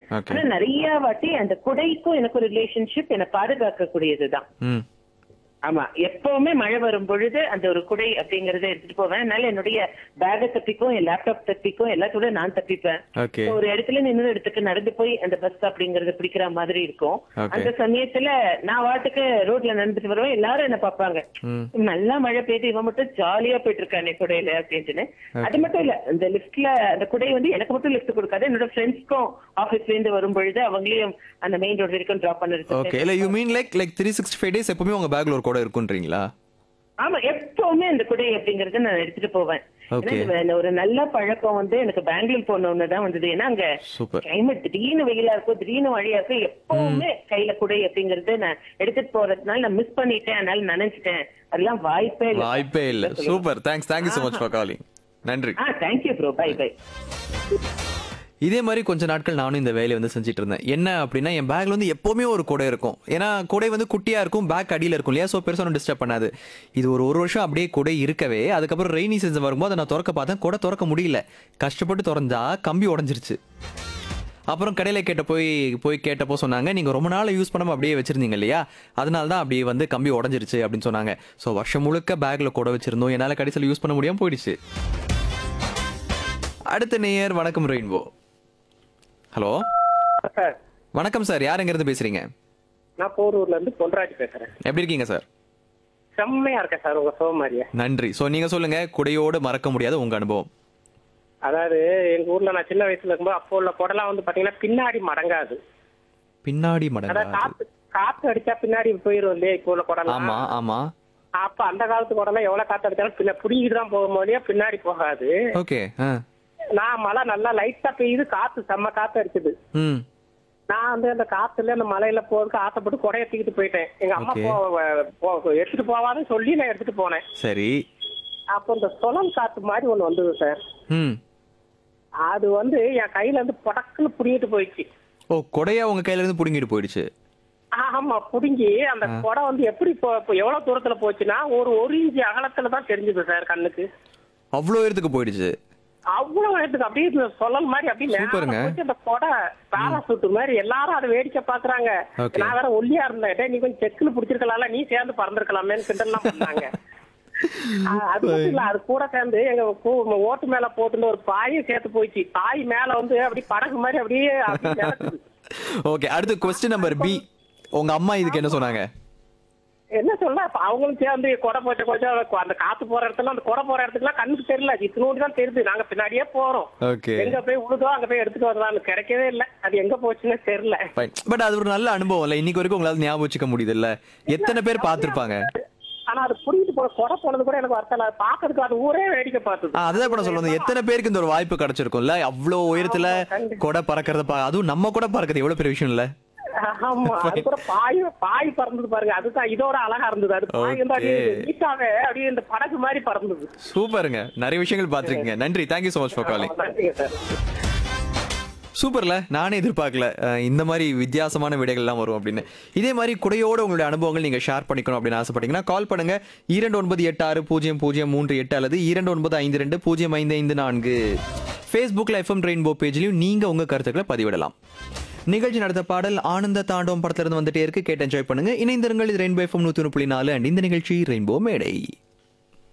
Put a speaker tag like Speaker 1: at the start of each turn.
Speaker 1: Okay.
Speaker 2: ஆனா நிறைய வாட்டி அந்த குடைக்கும் எனக்கு ஒரு ரிலேஷன்ஷிப் என்னை பாதுகாக்கக்கூடியதுதான்
Speaker 1: ம்
Speaker 2: ஆமா எப்பவுமே மழை வரும் பொழுது அந்த ஒரு குடை அப்படிங்கறத எடுத்துட்டு போவேன் அதனால என்னுடைய பேக தப்பிக்கும் என் லேப்டாப் தப்பிக்கும் எல்லாத்தோட நான் தப்பிப்பேன்
Speaker 1: ஓகே
Speaker 2: ஒரு இடத்துல இருந்து இன்னொரு இடத்துக்கு நடந்து போய் அந்த பஸ் அப்படிங்கறத பிடிக்கிற மாதிரி இருக்கும்
Speaker 1: Okay.
Speaker 2: அந்த சமயத்துல நான் வாட்டுக்கு ரோட்ல நடந்துட்டு வருவேன் எல்லாரும் என்ன பார்ப்பாங்க
Speaker 1: ம்
Speaker 2: நல்லா மழை பெய்து இவன் மட்டும் ஜாலியா போயிட்டு இருக்கானே குடையில அப்படின்ட்டு அது மட்டும் இல்ல இந்த லிஃப்ட்ல அந்த குடை வந்து எனக்கு மட்டும் லிஃப்ட் கொடுக்காது என்னோட ஃப்ரெண்ட்ஸ்க்கும் ஆபீஸ்ல இருந்து வரும் பொழுது அவங்களையும் அந்த மெயின் ரோடு வரைக்கும் டிராப்
Speaker 1: ஓகே
Speaker 2: பண்ணுறது
Speaker 1: இல்ல you mean like like three sixty five days எப்பவுமே உங்க பேக்ல ஒரு கூட இருக்குன்றீங்களா
Speaker 2: ஆமா எப்பவுமே அந்த குடை அப்படிங்கறத நான் எடுத்துட்டு போவேன்
Speaker 1: Okay.
Speaker 2: ஏன்னா இந்த ஒரு நல்ல பழக்கம் வந்து எனக்கு பெங்களூர் போன தான் வந்தது ஏன்னா அங்க
Speaker 1: சூப்பர்
Speaker 2: கிளைமேட் திடீர்னு வெயிலா இருக்கும் திடீர்னு மழையா இருக்கும் எப்பவுமே கையில குடை அப்படிங்கறது நான் எடுத்துட்டு போறதுனால நான் மிஸ் பண்ணிட்டேன் அதனால நினைச்சிட்டேன் அதெல்லாம் வாய்ப்பே இல்ல
Speaker 1: வாய்ப்பே இல்ல super thanks thank you so much for calling நன்றி
Speaker 2: ஆ தேங்க்யூ ப்ரோ பை பை
Speaker 1: இதே மாதிரி கொஞ்ச நாட்கள் நானும் இந்த வேலையை வந்து செஞ்சுட்டு இருந்தேன் என்ன அப்படின்னா என் பேக்ல வந்து எப்பவுமே ஒரு குடை இருக்கும் ஏன்னா குடை வந்து குட்டியா இருக்கும் பேக் அடியில இருக்கும் இல்லையா ஸோ பெருசாக ஒன்றும் டிஸ்டர்ப் பண்ணாது இது ஒரு ஒரு வருஷம் அப்படியே குடை இருக்கவே அதுக்கப்புறம் ரெய்னி சீசன் வரும்போது அதை நான் திறக்க பார்த்தேன் குடை திறக்க முடியல கஷ்டப்பட்டு திறந்தா கம்பி உடஞ்சிருச்சு அப்புறம் கடையில் கேட்ட போய் போய் கேட்டப்போ சொன்னாங்க நீங்கள் ரொம்ப நாள் யூஸ் பண்ணாமல் அப்படியே வச்சிருந்தீங்க இல்லையா அதனால தான் அப்படியே வந்து கம்பி உடஞ்சிருச்சு அப்படின்னு சொன்னாங்க ஸோ வருஷம் முழுக்க பேக்கில் கூட வச்சிருந்தோம் என்னால் கடைசியில் யூஸ் பண்ண முடியாமல் போயிடுச்சு அடுத்த நேயர் வணக்கம் ரெயின்போ ஹலோ
Speaker 3: சார்
Speaker 1: வணக்கம் சார் யார் எங்க இருந்து பேசுறீங்க
Speaker 3: நான் போரூர்ல இருந்து பொன்ராஜ் பேசுறேன்
Speaker 1: எப்படி இருக்கீங்க சார்
Speaker 3: செம்மையா இருக்கேன் சார் உங்க சோமாரியா
Speaker 1: நன்றி ஸோ நீங்க சொல்லுங்க குடையோடு மறக்க முடியாத உங்க அனுபவம்
Speaker 3: அதாவது எங்க ஊர்ல நான் சின்ன வயசுல இருக்கும்போது அப்போ உள்ள குடலாம் வந்து பாத்தீங்கன்னா பின்னாடி மடங்காது
Speaker 1: பின்னாடி
Speaker 3: அதாவது
Speaker 1: மடங்காது
Speaker 3: காத்து காத்து அடிச்சா பின்னாடி போயிரும் இல்லையா இப்போ உள்ள குடலாம்
Speaker 1: ஆமா ஆமா
Speaker 3: அப்ப அந்த காலத்து குடலாம் எவ்வளவு காத்து அடிச்சாலும் பின்ன புடிங்கிட்டு தான் போகும் போதே பின்னாடி போகாது
Speaker 1: ஓகே ஆ
Speaker 3: நான் மழை நல்லா லைட்டா பெய்யுது காத்து செம்ம காத்து அடிச்சது
Speaker 1: ம்
Speaker 3: நான் வந்து அந்த காத்துல அந்த மலையில போறதுக்கு ஆசைப்பட்டு குடைய தூக்கிட்டு போயிட்டேன் எங்க அம்மா
Speaker 1: Okay.
Speaker 3: போ போ- எடுத்துட்டு போவாதுன்னு சொல்லி நான் எடுத்துட்டு போனேன்
Speaker 1: சரி
Speaker 3: அப்போ இந்த சுழல் காத்து மாதிரி ஒண்ணு வந்தது சார்
Speaker 1: ம்
Speaker 3: அது வந்து என் கையில இருந்து படக்குன்னு புடிங்கிட்டு போயிடுச்சு
Speaker 1: ஓ கொடையா உங்க கையில இருந்து புடுங்கிட்டு போயிடுச்சு
Speaker 3: ஆமா புடுங்கி அந்த குடம் வந்து எப்படி போ இப்போ எவ்வளவு தூரத்துல போச்சுன்னா ஒரு ஒரு இன்ச்சு அகலத்துல தான் தெரிஞ்சது சார் கண்ணுக்கு
Speaker 1: அவ்வளோ இடத்துக்கு போயிடுச்சு
Speaker 3: அவ்வளவு இடத்துக்கு அப்படியே இந்த சுழல் மாதிரி அப்படியே மேல
Speaker 1: சூப்பருங்க.
Speaker 3: போச்சு அந்த கொடை பாராசூட் மாதிரி எல்லாரும் அதை வேடிக்கை பாக்குறாங்க
Speaker 1: Okay.
Speaker 3: நான் வேற ஒல்லியா இருந்தேன் டேய், நீ கொஞ்சம் செக்குல பிடிச்சிருக்கலாம்ல நீ சேர்ந்து பறந்துருக்கலாமேன்னு கிண்டல்லாம் பண்ணாங்க ஆ, அது மட்டும் இல்ல அது கூட சேர்ந்து எங்க கூ- ஓட்டு மேல போட்டு ஒரு பாயும் சேர்த்து போயிடுச்சு பாய் மேல வந்து அப்படி படகு மாதிரி அப்படியே அப்படியே மிதக்குது.
Speaker 1: ஓகே அடுத்து கொஸ்டின் நம்பர் பி உங்க அம்மா இதுக்கு என்ன சொன்னாங்க
Speaker 3: என்ன சொல்ல அப்ப அவங்களும் சேர்ந்து கொடை போச்ச கொஞ்சம் அந்த காத்து போற இடத்துல அந்த கொடை போற இடத்துக்குலாம் கண்ணுக்கு தெரியல இத்தினோடு தான் தெரியுது நாங்க பின்னாடியே போறோம்
Speaker 1: ஓகே
Speaker 3: எங்க போய் உழுதோ அங்க போய் எடுத்துட்டு வரலாம்னு கிடைக்கவே இல்ல அது எங்க போச்சுன்னு தெரியல
Speaker 1: ஃபைன் பட் அது ஒரு நல்ல அனுபவம் இல்ல இன்னைக்கு வரைக்கும் உங்களால ஞாபகம் வச்சுக்க முடியுது இல்ல எத்தனை பேர் பார்த்திருப்பாங்க
Speaker 3: ஆனா அது புரிஞ்சுட்டு போன கொடை போனது கூட எனக்கு வருத்தம் இல்ல அது பாக்குறதுக்கு அது ஊரே வேடிக்கை பார்த்தது
Speaker 1: ஆ, அதுதான் இப்ப நான் சொல்லுவேன் எத்தனை பேருக்கு இந்த ஒரு வாய்ப்பு கிடைச்சிருக்கும்ல அவ்வளோ உயரத்துல
Speaker 3: ஆமா, கண்டிப்பா.
Speaker 1: கொடை பறக்கறத பா அதுவும் நம்ம கூட பறக்கிறது எவ்வளவு பெரிய விஷயம் இல்ல
Speaker 3: ஆமா அது கூட பாய் பாய் பறந்தது பாருங்க அதுதான் இதோட அழகா இருந்தது அது பாய் வந்து அப்படியே
Speaker 1: Okay.
Speaker 3: நீட்டாவே அப்படியே இந்த படகு மாதிரி பறந்தது
Speaker 1: சூப்பருங்க நிறைய விஷயங்கள் பார்த்திருக்கீங்க நன்றி thank you so much for calling
Speaker 3: நன்றிங்க சார்
Speaker 1: சூப்பர்ல நானே எதிர்பார்க்கல அஹ் இந்த மாதிரி வித்தியாசமான விடைகள்லாம் வரும் அப்படின்னு இதே மாதிரி குடையோட உங்களுடைய அனுபவங்கள் நீங்க ஷேர் பண்ணிக்கணும் அப்படின்னு ஆசைப்பட்டீங்கன்னா கால் பண்ணுங்க இரண்டு ஒன்பது எட்டு ஆறு பூஜ்ஜியம் பூஜ்ஜியம் மூன்று எட்டு அல்லது இரண்டு ஒன்பது ஐந்து ரெண்டு பூஜ்ஜியம் ஐந்து ஐந்து நான்கு ஃபேஸ்புக்ல எஃப்எம் ரெயின்போ பேஜ்லயும் நீங்க உங்க கருத்துக்களை பதிவிடலாம் நிகழ்ச்சி நடத்த பாடல் ஆனந்த தாண்டவம் படத்துல இருந்து வந்துட்டே இருக்கு கேட்டு என்ஜாய் பண்ணுங்க இணைந்திருங்கள் இது ரெயின்போ எஃப்எம் நூத்தி ஒன்று புள்ளி நாலு அண்ட் இந்த நிகழ்ச்சி ரெயின்போ மேடை